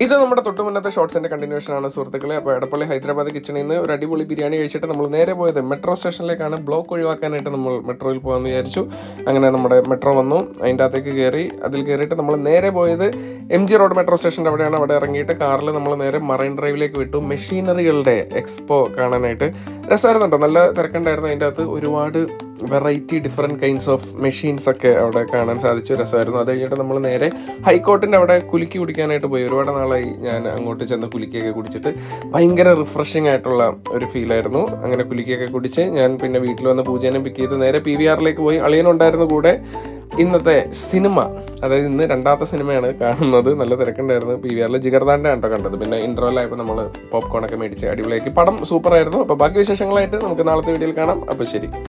ഇത് നമ്മുടെ തൊട്ട് മുന്നത്തെ ഷോർട്സിന്റെ കണ്ടിന്യൂഷൻ ആണ് സുഹൃത്തുക്കളെ അപ്പോൾ എടപ്പള്ളി ഹൈദരാബാദ് കിച്ചണിൽ നിന്ന് ഒരു അടിപൊളി ബിരിയാണി കഴിച്ചിട്ട് നമ്മൾ നേരെ പോയത് മെട്രോ സ്റ്റേഷനിലേക്കാണ് ബ്ലോക്ക് ഒഴിവാക്കാനായിട്ട് നമ്മൾ മെട്രോയിൽ പോകാമെന്ന് വിചാരിച്ചു അങ്ങനെ നമ്മുടെ മെട്രോ വന്നു അതിൻ്റെ അകത്തേക്ക് കയറി അതിൽ കയറിയിട്ട് നമ്മൾ നേരെ പോയത് എം ജി റോഡ് മെട്രോ സ്റ്റേഷൻ്റെ അവിടെയാണ് അവിടെ ഇറങ്ങിയിട്ട് കാറിൽ നമ്മൾ നേരെ മറൈൻ ഡ്രൈവിലേക്ക് വിട്ടു മെഷീനറികളുടെ എക്സ്പോ കാണാനായിട്ട് രസമായിരുന്നു കേട്ടോ നല്ല തിരക്കുണ്ടായിരുന്നു അതിൻ്റെ അകത്ത് ഒരുപാട് variety different kinds of machines ഒക്കെ അവിടെ കാണാൻ സാധിച്ചു രസമായിരുന്നു അത് കഴിഞ്ഞിട്ട് നമ്മൾ നേരെ ഹൈക്കോർട്ടിൻ്റെ അവിടെ കുലുക്കി കുടിക്കാനായിട്ട് പോയി ഒരുപാട് നാളായി ഞാൻ അങ്ങോട്ട് ചെന്ന് കുലുക്കിയൊക്കെ കുടിച്ചിട്ട് ഭയങ്കര റിഫ്രഷിംഗ് ആയിട്ടുള്ള ഒരു ഫീലായിരുന്നു അങ്ങനെ കുലുക്കിയൊക്കെ കുടിച്ച് ഞാൻ പിന്നെ വീട്ടിൽ വന്ന് പൂജേനെ പിക്ക് ചെയ്ത് നേരെ പി വി ആറിലേക്ക് പോയി അളിയനുണ്ടായിരുന്നു കൂടെ ഇന്നത്തെ സിനിമ അതായത് ഇന്ന് രണ്ടാമത്തെ സിനിമയാണ് കാണുന്നത് നല്ല തിരക്കുണ്ടായിരുന്നു പി വി ആറിൽ ജിഗർദാൻ്റെ കേട്ടോ കണ്ടത് പിന്നെ ഇൻ്റർവെല്ലായപ്പോൾ നമ്മൾ പോപ്കോൺ ഒക്കെ മേടിച്ച് അടിപൊളിയാക്കി പടം സൂപ്പറായിരുന്നു അപ്പോൾ ബാക്കി വിശേഷങ്ങളായിട്ട് നമുക്ക് നാളത്തെ വീഡിയോയിൽ കാണാം അപ്പോൾ ശരി